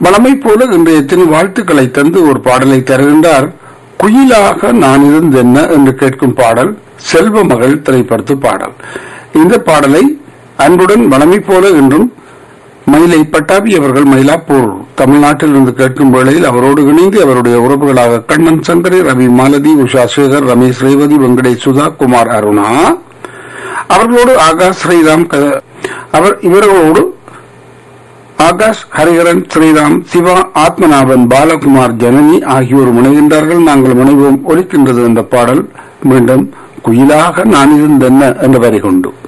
வளமை போல இன்றைய திரு வாழ்த்துக்களை தந்து ஒரு பாடலை தருகின்றார் குயிலாக நான் இருந்தென்ன என்று கேட்கும் பாடல் செல்வ மகள் திரைப்படத்து பாடல் இந்த பாடலை அன்புடன் வளமை போல என்றும் மயிலை பட்டாபி அவர்கள் மயிலாப்பூர் தமிழ்நாட்டில் இருந்து கேட்கும் வேளையில் அவரோடு இணைந்து அவருடைய உறவுகளாக கண்ணன் சங்கரி ரவி மாலதி உஷா சேகர் ரமேஷ் ரேவதி வெங்கடேஷ் சுதா குமார் அருணா அவர்களோடு ஆகாஷ் ஸ்ரீராம் க- அவர் இவர்களோடு ஆகாஷ் ஹரிஹரன் ஸ்ரீராம் சிவா ஆத்மநாபன் பாலகுமார் ஜனனி ஆகியோர் முனைகின்றார்கள் நாங்கள் முனைவோம் ஒலிக்கின்றது என்ற பாடல் மீண்டும் குயிலாக நான் இருந்தென்ன என்ற வரி கொண்டு